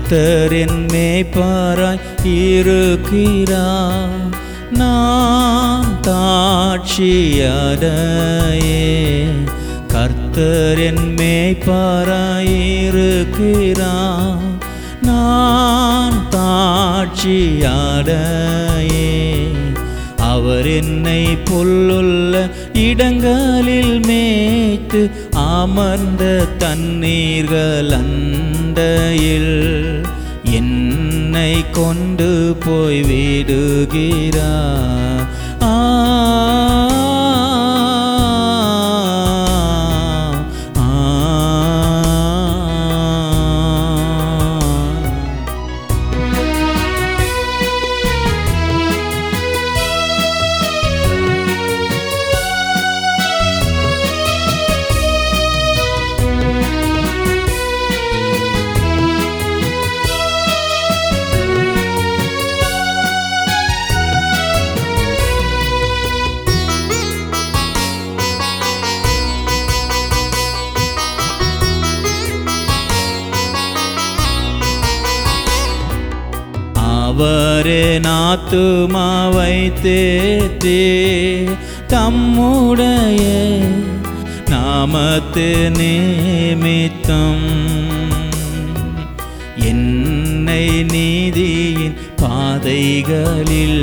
கர்த்தர் என் மேய்ப்பாராய் இருக்கிறார் நான் தாட்சியடையே கர்த்தர் என் மேய்ப்பாராய் இருக்கிறார் நான் தாட்சியடையே அவர் என்னை புல்லுள்ள இடங்களில் மேய்த்து அமர்ந்த தண்ணீர்கள் அண்டையில் என்னை கொண்டு போய் விடுகிறார் ஆ ஆ அவரே நாத்துமாவை தேற்றே தம்முடைய நாமத்து நிமித்தம் என்னை நீதியின் பாதைகளில்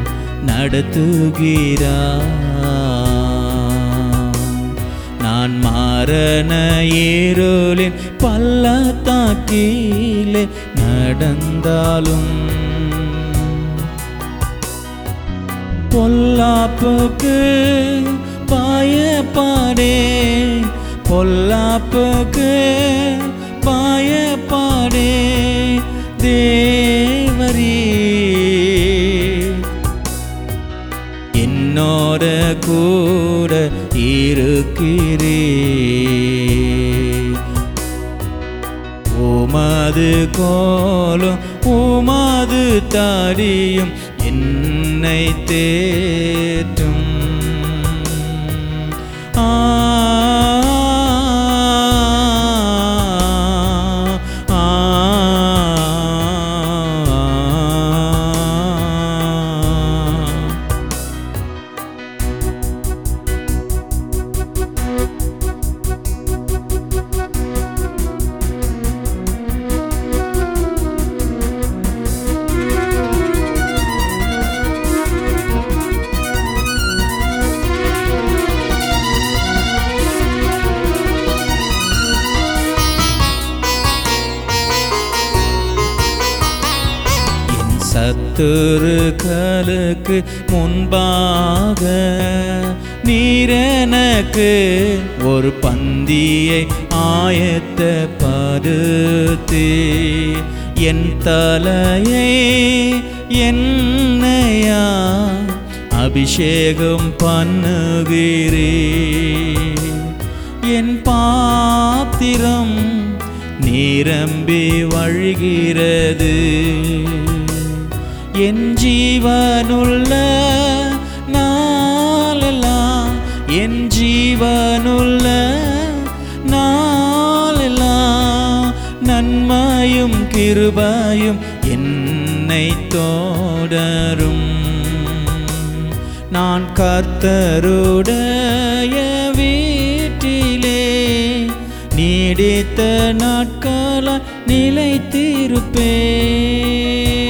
நடத்துகிறார் நான் மரண இருளின் பள்ளத்தாக்கிலே நடந்தாலும் பொல்லாப்புக்கு பயப்பாடே பொல்லாப்புக்கு பயப்பாடே தேவரீ என்னோட கூட இருக்கிறே உமது கோலும் உமது தாடியும் என்னை தேற்றும் ஆ ஆ, ஆ. என் சத்துருக்களுக்கு முன்பாக நீர் எனக்கு ஒரு பந்தியை ஆயத்தப்படுத்தி என் தலையை என்னையா அபிஷேகம் பண்ணுகிறே என் பாத்திரம் நிரம்பி வழிகிறது என் ஜீவனுள்ள நாளெல்லாம் என் ஜீவனுள்ள நாளெல்லாம் நன்மையும் கிருபையும் என்னை தோடரும் நான் கர்த்தருடைய வீட்டிலே நீடித்த நாட்கள நிலைத்திருப்பேன்